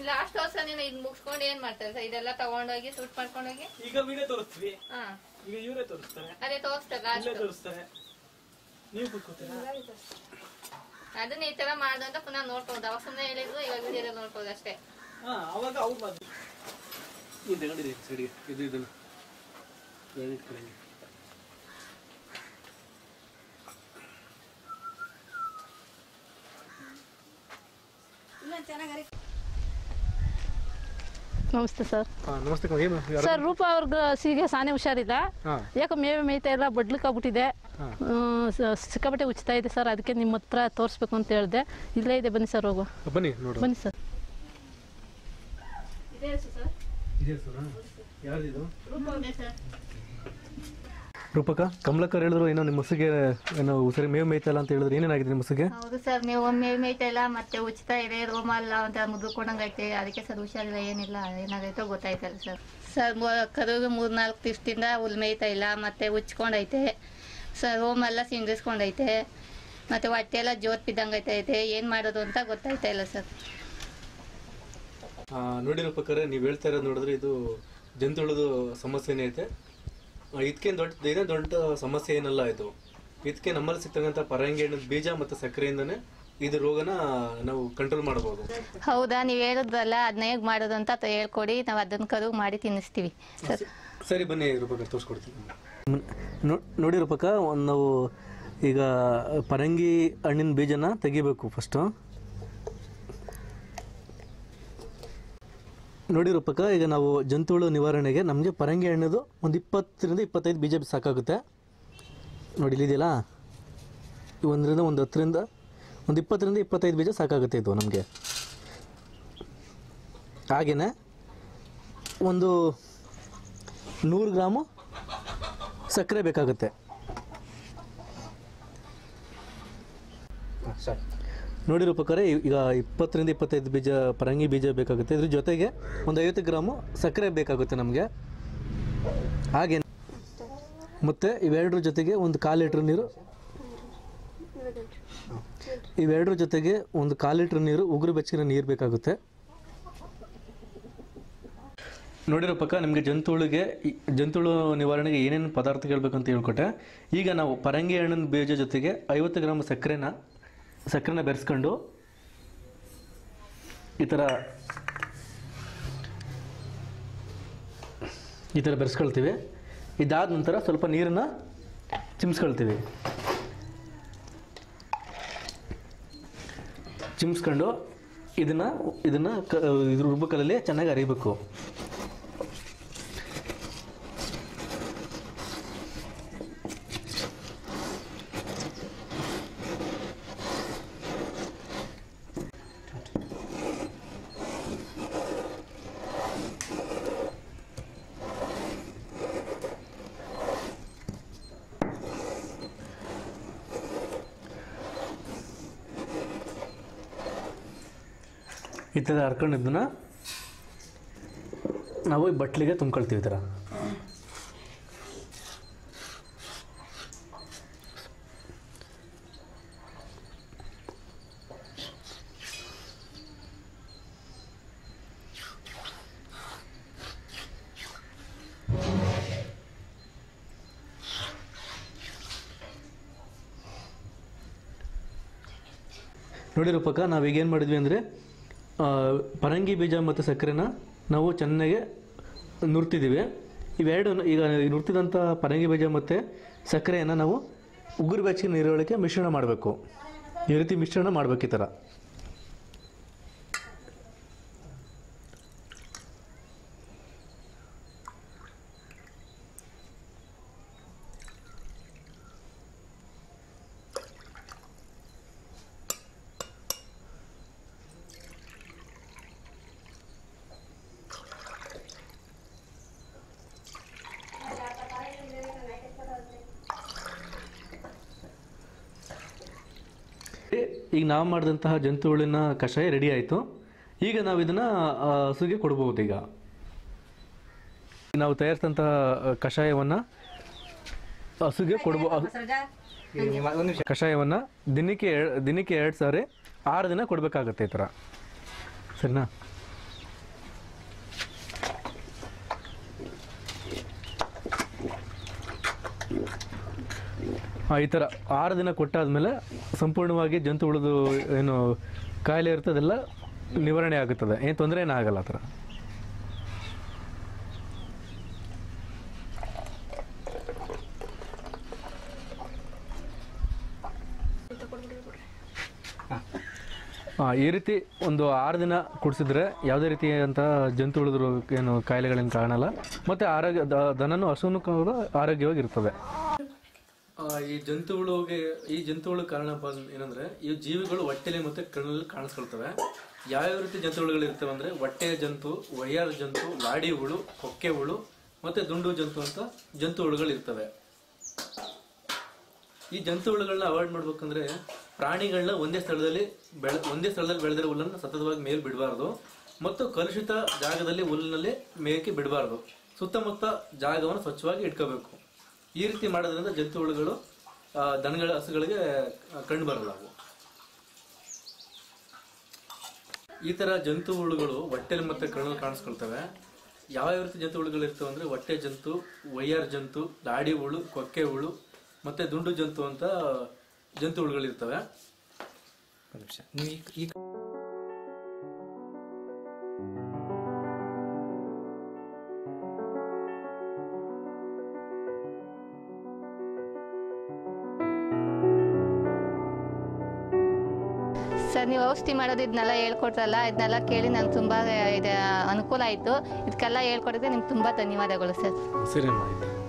Last ವರ್ಷ ನೀನು ಇದ್ ಮುಗಿಸ್ಕೊಂಡು ಏನ್ ಮಾಡ್ತಾರೆ ಸರ್ ಇದೆಲ್ಲ ತಗೊಂಡೋಗಿ ಸೂಟ್ ಮಾಡ್ಕೊಂಡೋಗಿ ಈಗ ವಿಡಿಯೋ ತೋರಿಸ್ತೀವಿ ಹಾ ಈಗ ಇವರೇ ತೋರಿಸ್ತಾರೆ ಅದೇ ತೋರಿಸ್ತಾರೆ ಇಲ್ಲೇ ಲಾಸ್ಟ್ ತೋರಿಸ್ತಾರೆ ನೀವು ಕೂತ್ಕೋತೀರಾ ಅದನ್ನ ಈ ತರ ಮಾಡ್ದಂತ ಪುನಃ ನೋಡ್ಬೋದು ಅವಾಗ ಸುಮ್ಮನೆ ಹೇಳಿದ್ರು ಇವಾಗ ವಿಡಿಯೋದಲ್ಲಿ ನೋಡ್ಬೋದು ಅಷ್ಟೇ ಹಾ ಅವಾಗ ಅವ್ರು ಬಂದು ಇದು ತಗೊಂಡಿದೆ ಸೈಡ್ಗೆ ಇದು ಇದನ್ನು ಇದನ್ನ ಇಟ್ಕೊಳ್ಳಿ. ನಮಸ್ತೆ ಸರ್ ಹಾ ನಮಸ್ತೆ ಕಮ್ಮ, ಏನು ಯಾರು? ಸರ್ ರೂಪ ಅವ್ರಿಗೆ ಸಿಗೆ ಸಾನೆ ಹುಷಾರಿಲ್ಲ ಹಾ ಯಾಕೋ ಮೇವೆ ಮೇಯ್ತಾ ಇಲ್ಲ ಬಡ್ಲಿಕ್ಕಾಗ್ಬಿಟ್ಟಿದೆ ಹಾ. ಸಿಕ್ಕಾಪಟ್ಟೆ ಉಚ್ತಾ ಇದೆ ಸರ್ ಅದಕ್ಕೆ ನಿಮ್ಮ ಹತ್ರ ತೋರಿಸ್ಬೇಕು ಅಂತ ಹೇಳಿದೆ ಇಲ್ಲೇ ಇದೆ ಬನ್ನಿ ಸರ್ ಹೋಗುವ ಬನ್ನಿ ನೋಡು ಬನ್ನಿ ಸರ್ ಇದೆ ಸರ್ ಯಾರ್ದಿದು ರೂಪಕ ಕಮಲಕರ್ ಹೇಳಿದ್ರು ಏನೋ ನಿಮ್ಮ ಹಸುಗೆ ಏನೋ ಉಸಿರಿ ಮೇವು ಮೇಯ್ತಲ್ಲ ಅಂತ ಹೇಳಿದ್ರು ಏನೇನಾಗಿದೆ ನಿಮ್ಮ ಹಸುಗೆ ಹೌದು ಸರ್ ನೀವು ಒಮ್ಮೆ ಮೇಯ್ತಾ ಇಲ್ಲ ಮತ್ತೆ ಉಚಿತ ಇದೆ ರೋಮಲ್ಲ ಅಂತ ಮುದ್ದುಕೊಂಡಂಗೈತೆ ಅದಕ್ಕೆ ಸರ್ ಹುಷಾರಿಲ್ಲ ಏನಿಲ್ಲ ಏನಾಗೈತೋ ಗೊತ್ತಾಯ್ತಲ್ಲ ಸರ್ ಸರ್ ಕರುಗೆ ಮೂರ್ನಾಲ್ಕು ದಿವಸದಿಂದ ಹುಲ್ ಮೇಯ್ತಾ ಇಲ್ಲ ಮತ್ತೆ ಉಚ್ಕೊಂಡೈತೆ ಸರ್ ರೋಮೆಲ್ಲ ಸಿಂಡಿಸ್ಕೊಂಡೈತೆ ಮತ್ತೆ ಹೊಟ್ಟೆ ಎಲ್ಲ ಜೋತ್ ಬಿದ್ದಂಗೈತೈತೆ ಏನು ಮಾಡೋದು ಅಂತ ಗೊತ್ತಾಯ್ತಾ ಇಲ್ಲ ಸರ್ ಆ, ನೋಡಿ ರೂಪಕರೇ ನೀವು ಹೇಳ್ತಾ ಇರೋದು ನೋಡಿದ್ರೆ ಇದು ಜಂತುಳದು ಸಮಸ್ಯೆನೇ ಐತೆ ಇದಕ್ಕೇನು ದೊಡ್ಡ ಇದೇ ದೊಡ್ಡ ಸಮಸ್ಯೆ ಏನಲ್ಲ ಇದು ಇದಕ್ಕೆ ನಮ್ಮಲ್ಲಿ ಸಿಗ್ತಕ್ಕಂಥ ಪರಂಗಿ ಹಣ್ಣದ ಬೀಜ ಮತ್ತು ಸಕ್ಕರೆಯಿಂದನೇ ಇದು ರೋಗನ ನಾವು ಕಂಟ್ರೋಲ್ ಮಾಡ್ಬೋದು ಹೌದಾ ನೀವು ಹೇಳಿದ್ರಲ್ಲ ಅದನ್ನ ಹೇಗೆ ಮಾಡೋದು ಅಂತ ತ- ಹೇಳ್ಕೊಡಿ ನಾವು ಅದನ್ನ ಕರು ಮಾಡಿ ತಿನ್ನಿಸ್ತೀವಿ ಸರ್ ಸರಿ ಬನ್ನಿ ರೂಪಕ ತೋರಿಸ್ಕೊಡ್ತೀನಿ ನೋಡಿ ರೂಪಕ ಒಂದು ನಾವು ಈಗ ಪರಂಗಿ ಹಣ್ಣಿನ ಬೀಜನ ತೆಗಿಬೇಕು ಫಸ್ಟು ನೋಡಿ ರೂಪಕ ಈಗ ನಾವು ಜಂತುಹುಳು ನಿವಾರಣೆಗೆ ನಮಗೆ ಪರಂಗಿ ಹಣ್ಣದು ಒಂದು ಇಪ್ಪತ್ತರಿಂದ ಇಪ್ಪತ್ತೈದು ಬೀಜ ಸಾಕಾಗುತ್ತೆ ನೋಡಿ ಇಲ್ಲಿದೆಯಲ್ಲ ಈ ಒಂದರಿಂದ ಒಂದು ಹತ್ತರಿಂದ ಒಂದು ಇಪ್ಪತ್ತರಿಂದ ಇಪ್ಪತ್ತೈದು ಬೀಜ ಸಾಕಾಗುತ್ತೆ ಇದು ನಮಗೆ ಹಾಗೆಯೇ ಒಂದು ನೂರು ಗ್ರಾಮು ಸಕ್ಕರೆ ಬೇಕಾಗುತ್ತೆ ನೋಡಿ ರೂಪಕರೇ ಈಗ ಇಪ್ಪತ್ತರಿಂದ ಇಪ್ಪತ್ತೈದು ಬೀಜ ಪರಂಗಿ ಬೀಜ ಬೇಕಾಗುತ್ತೆ ಇದ್ರ ಜೊತೆಗೆ ಒಂದು ಐವತ್ತು ಗ್ರಾಮು ಸಕ್ಕರೆ ಬೇಕಾಗುತ್ತೆ ನಮಗೆ ಹಾಗೆ ಮತ್ತು ಇವೆರಡರ ಜೊತೆಗೆ ಒಂದು ಕಾಲು ಲೀಟ್ರ್ ನೀರು ಇವೆರಡರ ಜೊತೆಗೆ ಒಂದು ಕಾಲು ಲೀಟ್ರ್ ನೀರು ಉಗುರು ಬೆಚ್ಚಗಿನ ನೀರು ಬೇಕಾಗುತ್ತೆ ನೋಡಿರೋ ಪಕ್ಕ ನಿಮಗೆ ಜಂತುಳಿಗೆ ಈ ಜಂತುಳು ನಿವಾರಣೆಗೆ ಏನೇನು ಪದಾರ್ಥ ಬೇಕಂತ ಹೇಳ್ಕೊಟ್ಟೆ ಈಗ ನಾವು ಪರಂಗಿ ಹಣ್ಣಿನ ಬೀಜ ಜೊತೆಗೆ ಐವತ್ತು ಗ್ರಾಮ್ ಸಕ್ಕರೆನ ಸಕ್ಕರೆನ ಬೆರೆಸ್ಕೊಂಡು ಈ ಥರ ಈ ಥರ ಬೆರೆಸ್ಕೊಳ್ತೀವಿ ಇದಾದ ನಂತರ ಸ್ವಲ್ಪ ನೀರನ್ನು ಚಿಮ್ಸ್ಕೊಳ್ತೀವಿ ಚಿಮ್ಸ್ಕೊಂಡು ಇದನ್ನು ಇದನ್ನು ಕ ಇದ್ರ ರುಬ್ಬಕಲ್ಲಲ್ಲಿ ಚೆನ್ನಾಗಿ ಅರಿಬೇಕು ಈ ಥರ ಹರ್ಕೊಂಡಿದ್ದನ್ನ ನಾವು ಈ ಬಟ್ಲಿಗೆ ತುಂಬ್ಕೊಳ್ತೀವಿ ಈ ಥರ ನೋಡಿ ರೂಪಕ ನಾವೀಗ ಏನು ಮಾಡಿದ್ವಿ ಅಂದರೆ ಪರಂಗಿ ಬೀಜ ಮತ್ತು ಸಕ್ಕರೆನ ನಾವು ಚೆನ್ನಾಗಿ ನುರ್ತಿದ್ದೀವಿ ಇವೆರಡು ಈಗ ನುರ್ತಿದಂಥ ಪರಂಗಿ ಬೀಜ ಮತ್ತು ಸಕ್ಕರೆಯನ್ನು ನಾವು ಉಗುರು ಬೆಚ್ಚಗಿನ ನೀರೊಳಗೆ ಮಿಶ್ರಣ ಮಾಡಬೇಕು ಈ ರೀತಿ ಮಿಶ್ರಣ ಮಾಡಬೇಕು ಈ ಥರ ಈಗ ನಾವು ಮಾಡಿದಂತಹ ಜಂತುಹುಳಿನ ಕಷಾಯ ರೆಡಿ ಆಯಿತು ಈಗ ನಾವು ಇದನ್ನು ಹಸುಗೆ ಕೊಡ್ಬೋದು ಈಗ ನಾವು ತಯಾರಿಸಿದಂತಹ ಕಷಾಯವನ್ನು ಹಸುಗೆ ಕೊಡ್ಬೋದು ಕಷಾಯವನ್ನು ದಿನಕ್ಕೆ ಎ- ದಿನಕ್ಕೆ ಎರಡು ಸಾರಿ ಆರು ದಿನ ಕೊಡಬೇಕಾಗತ್ತೆ ಈ ಥರ ಸರಿನಾ ಆ, ಈ ಥರ ಆರು ದಿನ ಕೊಟ್ಟಾದ್ಮೇಲೆ ಸಂಪೂರ್ಣವಾಗಿ ಜಂತು ಹುಳದು ಏನು ಕಾಯಿಲೆ ಇರ್ತದೆ ಅದೆಲ್ಲ ನಿವಾರಣೆ ಆಗುತ್ತದೆ ಏನು ತೊಂದರೆ ಏನಾಗಲ್ಲ ಆ ಥರ ಹಾಂ ಈ ರೀತಿ ಒಂದು ಆರು ದಿನ ಕುಡಿಸಿದ್ರೆ ಯಾವುದೇ ರೀತಿಯಾದಂಥ ಜಂತು ಉಳಿದ್ರು ಏನು ಕಾಯಿಲೆಗಳೇನು ಕಾಣಲ್ಲ ಮತ್ತು ಆರೋಗ್ಯ ದ- ದನನೂ ಹಸುನು ಕೂಡ ಆರೋಗ್ಯವಾಗಿರ್ತದೆ ಈ ಜಂತು ಹುಳುಗೆ ಈ ಜಂತು ಹುಳು ಕಾರಣ ಏನಂದ್ರೆ ಈ ಜೀವಿಗಳು ಹೊಟ್ಟೆಲಿ ಮತ್ತೆ ಕಣ್ಣಲ್ಲಿ ಕಾಣಿಸ್ಕೊಳ್ತವೆ ಯಾವ್ಯಾವ ರೀತಿ ಜಂತು ಹುಳುಗಳು ಇರ್ತವೆ ಅಂದ್ರೆ ಹೊಟ್ಟೆಯ ಜಂತು ವಯ್ಯಾರ ಜಂತು ಲಾಡಿ ಹುಳು ಕೊಕ್ಕೆ ಹುಳು ಮತ್ತೆ ದುಂಡು ಜಂತು ಅಂತ ಜಂತು ಹುಳುಗಳು ಇರ್ತವೆ ಈ ಜಂತು ಹುಳುಗಳನ್ನ ಅವಾಯ್ಡ್ ಮಾಡ್ಬೇಕಂದ್ರೆ ಪ್ರಾಣಿಗಳನ್ನ ಒಂದೇ ಸ್ಥಳದಲ್ಲಿ ಬೆಳೆ ಒಂದೇ ಸ್ಥಳದಲ್ಲಿ ಬೆಳೆದಿರೋ ಹುಲ್ಲನ್ನು ಸತತವಾಗಿ ಮೇಲ್ ಬಿಡಬಾರ್ದು ಮತ್ತು ಕಲುಷಿತ ಜಾಗದಲ್ಲಿ ಹುಲ್ಲಿನಲ್ಲಿ ಮೇಯಕ್ಕೆ ಬಿಡಬಾರ್ದು ಸುತ್ತಮುತ್ತ ಜಾಗವನ್ನು ಸ್ವಚ್ಛವಾಗಿ ಇಟ್ಕೋಬೇಕು ಈ ರೀತಿ ಮಾಡೋದ್ರಿಂದ ಜಂತು ಹುಳುಗಳು ಆ, ದನಗಳ ಹಸುಗಳಿಗೆ ಕಂಡು ಬರಲ್ಲ ಅವು ಈ ತರ ಜಂತು ಹುಳುಗಳು ಹೊಟ್ಟೆಲಿ ಮತ್ತೆ ಕಣ್ಣಲ್ಲಿ ಕಾಣಿಸ್ಕೊಳ್ತವೆ ಯಾವ ಯಾವ ರೀತಿ ಜಂತು ಹುಳುಗಳು ಇರ್ತವೆ ಅಂದ್ರೆ ಹೊಟ್ಟೆ ಜಂತು ವೈಯಾರ್ ಜಂತು ಲಾಡಿ ಹುಳು ಕೊಕ್ಕೆ ಹುಳು ಮತ್ತೆ ದುಂಡು ಜಂತು ಅಂತ ಜಂತು ಹುಳುಗಳು ಇರ್ತವೆ ಒಂದು ನಿಮಿಷ ನೀವು ಈ ಈ ಸರ್ ನೀವು ಔಷಧಿ ಮಾಡೋದು ಇದನ್ನೆಲ್ಲ ಹೇಳ್ಕೊಟ್ರಲ್ಲ ಇದನ್ನೆಲ್ಲ ಕೇಳಿ ನಂಗೆ ತುಂಬ ಇದು ಅನುಕೂಲ ಆಯಿತು ಇದಕ್ಕೆಲ್ಲ ಹೇಳ್ಕೊಡೋದಕ್ಕೆ ನಿಮ್ಗೆ ತುಂಬ ಧನ್ಯವಾದಗಳು ಸರ್ ಸರಿ